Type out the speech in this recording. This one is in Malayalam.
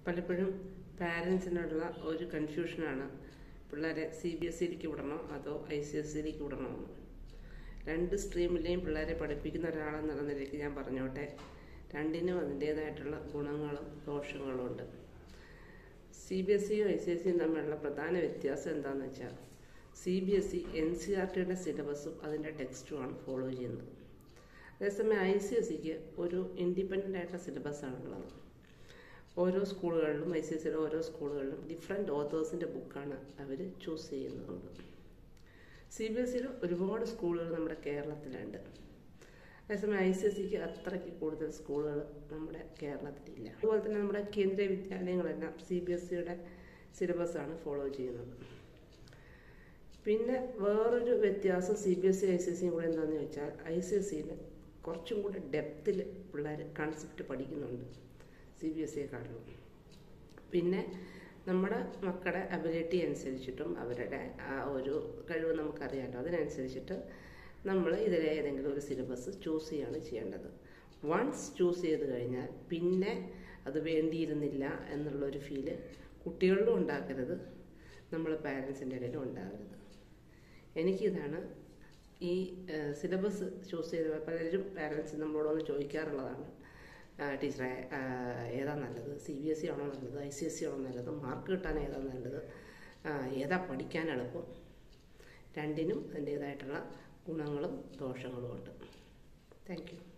പലപ്പോഴും പാരൻസിനുള്ള ഒരു കൺഫ്യൂഷനാണ് പിള്ളേരെ സി ബി എസ് സിയിലേക്ക് വിടണോ അതോ ഐ സി എസ് സിയിലേക്ക് വിടണോ എന്ന് രണ്ട് സ്ട്രീമിലെയും പിള്ളേരെ പഠിപ്പിക്കുന്ന ഒരാളെന്നുള്ള നിലയ്ക്ക് ഞാൻ പറഞ്ഞോട്ടെ രണ്ടിനും അതിൻ്റേതായിട്ടുള്ള ഗുണങ്ങളും ദോഷങ്ങളും ഉണ്ട് സി ബി എസ് സിയും ഐ സി എസ് സിയും തമ്മിലുള്ള പ്രധാന വ്യത്യാസം എന്താണെന്ന് വെച്ചാൽ C B S E N C R ടിയുടെ സിലബസും അതിൻ്റെ ടെക്സ്റ്റുമാണ് ഫോളോ ചെയ്യുന്നത് അതേസമയം ഐ സി എസ് സിക്ക് ഒരു ഇൻഡിപെൻഡൻ്റ് ആയിട്ടുള്ള സിലബസാണുള്ളത് ഓരോ സ്കൂളുകളിലും ഐ സി എസ് സിയുടെ ഓരോ സ്കൂളുകളിലും ഡിഫറെൻറ്റ് ഓതേഴ്സിൻ്റെ ബുക്കാണ് അവർ ചൂസ് ചെയ്യുന്നത് സി ബി എസ് സിയിൽ ഒരുപാട് സ്കൂളുകൾ നമ്മുടെ കേരളത്തിലുണ്ട് അതേസമയം ഐ സി എസ് സിക്ക് അത്രയ്ക്ക് കൂടുതൽ സ്കൂളുകൾ നമ്മുടെ കേരളത്തിലില്ല അതുപോലെ തന്നെ നമ്മുടെ കേന്ദ്രീയ വിദ്യാലയങ്ങളെല്ലാം സി ബി എസ് സിയുടെ സിലബസാണ് ഫോളോ ചെയ്യുന്നത് പിന്നെ വേറൊരു വ്യത്യാസം C B S C I C S സിയും കൂടെ എന്താണെന്ന് ചോദിച്ചാൽ ഐ സി എസ് സിയിൽ കുറച്ചും കൂടെ ഡെപ്തിൽ പിള്ളേർ കൺസെപ്റ്റ് പഠിക്കുന്നുണ്ട് സി ബി എസ് സിയെക്കാട്ടിലും പിന്നെ നമ്മുടെ മക്കളുടെ അബിലിറ്റി അനുസരിച്ചിട്ടും അവരുടെ ആ ഒരു കഴിവ് നമുക്കറിയാമല്ലോ അതിനനുസരിച്ചിട്ട് നമ്മൾ ഇതിലെ ഏതെങ്കിലും ഒരു സിലബസ് ചൂസ് ചെയ്യാണ് ചെയ്യേണ്ടത് വൺസ് ചൂസ് ചെയ്ത് കഴിഞ്ഞാൽ പിന്നെ അത് വേണ്ടിയിരുന്നില്ല എന്നുള്ളൊരു ഫീല് കുട്ടികളിലും ഉണ്ടാക്കരുത് നമ്മൾ പാരൻസിൻ്റെ ഇടയിലും ഉണ്ടാകരുത് എനിക്കിതാണ് ഈ സിലബസ് ചൂസ് ചെയ്ത പലരും പാരൻസ് നമ്മളോടൊന്ന് ചോദിക്കാറുള്ളതാണ് ടീച്ചറെ ഏതാ നല്ലത് സി ബി എസ് സി ആണോ നല്ലത് ഐ സി എസ് സി ആണോ നല്ലത് മാർക്ക് കിട്ടാൻ ഏതാ നല്ലത് ഏതാ പഠിക്കാൻ എളുപ്പം രണ്ടിനും അതിൻ്റേതായിട്ടുള്ള ഗുണങ്ങളും ദോഷങ്ങളും ഉണ്ട് താങ്ക് യു